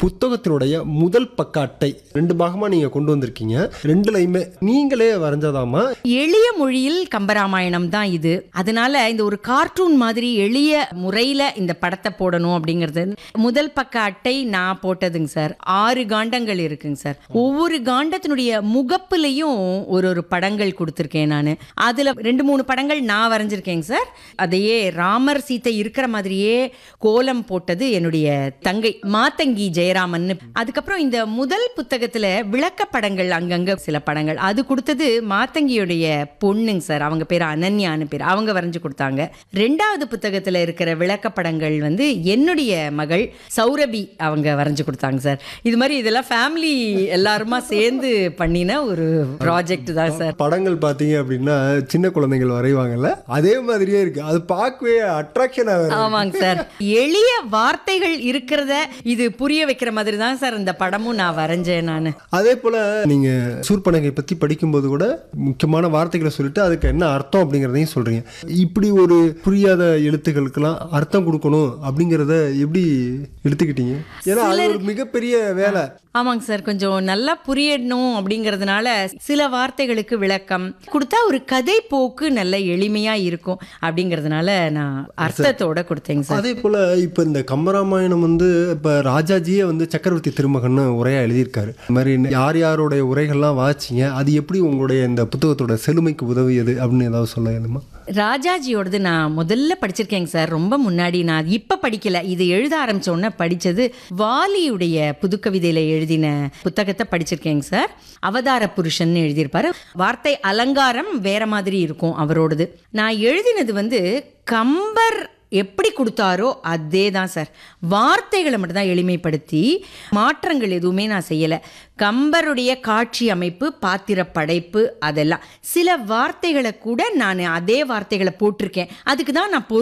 புத்தகத்தினுடைய முதல் பக்க அட்டை ரெண்டு பாகமா நீங்க கொண்டு வந்திருக்கீங்க ரெண்டுலையுமே நீங்களே வரைஞ்சதாமா எளிய மொழியில் கம்பராமாயணம் தான் இது அதனால இந்த ஒரு கார்ட்டூன் மாதிரி எளிய முறையில இந்த படத்தை போடணும் அப்படிங்கிறது முதல் பக்க அட்டை நான் போட்டதுங்க சார் ஆறு காண்டங்கள் இருக்குங்க சார் ஒவ்வொரு காண்டத்தினுடைய முகப்புலையும் ஒரு ஒரு படங்கள் கொடுத்துருக்கேன் நான் அதுல ரெண்டு மூணு படங்கள் நான் வரைஞ்சிருக்கேங்க சார் அதையே ராமர் சீத்தை இருக்கிற மாதிரியே கோலம் போட்டது என்னுடைய தங்கை மாத்தங்கி ஜெயராமன் அதுக்கப்புறம் இந்த முதல் புத்தகத்துல விளக்க படங்கள் அங்கங்க சில படங்கள் அது கொடுத்தது மாத்தங்கியுடைய பொண்ணுங்க சார் அவங்க பேர் அனன்யான்னு பேர் அவங்க வரைஞ்சு கொடுத்தாங்க ரெண்டாவது புத்தகத்துல இருக்கிற விளக்க படங்கள் வந்து என்னுடைய மகள் சௌரபி அவங்க வரைஞ்சு கொடுத்தாங்க சார் இது மாதிரி இதெல்லாம் ஃபேமிலி எல்லாருமா சேர்ந்து பண்ணின ஒரு ப்ராஜெக்ட் தான் சார் படங்கள் பார்த்தீங்க அப்படின்னா சின்ன குழந்தைகள் வரைவாங்கல்ல அதே மாதிரியே இருக்கு அது பார்க்கவே அட்ராக்ஷனா ஆமாங்க சார் எளிய வார்த்தைகள் இருக்கிறத இது புரிய வைக்கிற மாதிரி தான் சார் இந்த படமும் நான் வரைஞ்சேன் நான் அதே போல நீங்க சூர்பனகை பத்தி படிக்கும்போது கூட முக்கியமான வார்த்தைகளை சொல்லிட்டு அதுக்கு என்ன அர்த்தம் அப்படிங்கிறதையும் சொல்றீங்க இப்படி ஒரு புரியாத எழுத்துக்களுக்கெல்லாம் அர்த்தம் கொடுக்கணும் அப்படிங்கிறத எப்படி எடுத்துக்கிட்டீங்க ஏன்னா அது ஒரு மிகப்பெரிய வேலை ஆமாங்க சார் கொஞ்சம் நல்லா புரியணும் அப்படிங்கிறதுனால சில வார்த்தைகளுக்கு விளக்கம் கொடுத்தா ஒரு கதை போக்கு நல்ல எளிமையா இருக்கும் அப்படிங்கிறதுனால நான் அர்த்தத்தோட கொடுத்தேங்க சார் அதே போல இப்ப இந்த கம்பராமாயணம் வந்து இப்ப ராஜாஜியே வந்து சக்கரவர்த்தி திருமகன்னு உரையா எழுதியிருக்காரு இந்த மாதிரி யார் யாருடைய உரைகள்லாம் வாசிச்சீங்க அது எப்படி உங்களுடைய இந்த புத்தகத்தோட செழுமைக்கு உதவியது அப்படின்னு ஏதாவது சொல்ல வேணுமா ராஜாஜியோடது நான் முதல்ல படிச்சிருக்கேங்க சார் ரொம்ப முன்னாடி நான் இப்ப படிக்கல இது எழுத ஆரம்பிச்ச உடனே படிச்சது வாலியுடைய புதுக்கவிதையில எழுதின புத்தகத்தை படிச்சிருக்கேங்க சார் அவதார புருஷன் எழுதியிருப்பாரு வார்த்தை அலங்காரம் வேற மாதிரி இருக்கும் அவரோடது நான் எழுதினது வந்து கம்பர் எப்படி கொடுத்தாரோ அதே தான் சார் வார்த்தைகளை மட்டும்தான் எளிமைப்படுத்தி மாற்றங்கள் எதுவுமே நான் செய்யலை கம்பருடைய காட்சி அமைப்பு பாத்திர படைப்பு அதெல்லாம் சில வார்த்தைகளை கூட நான் அதே வார்த்தைகளை போட்டிருக்கேன் அதுக்கு தான் நான் பொருள்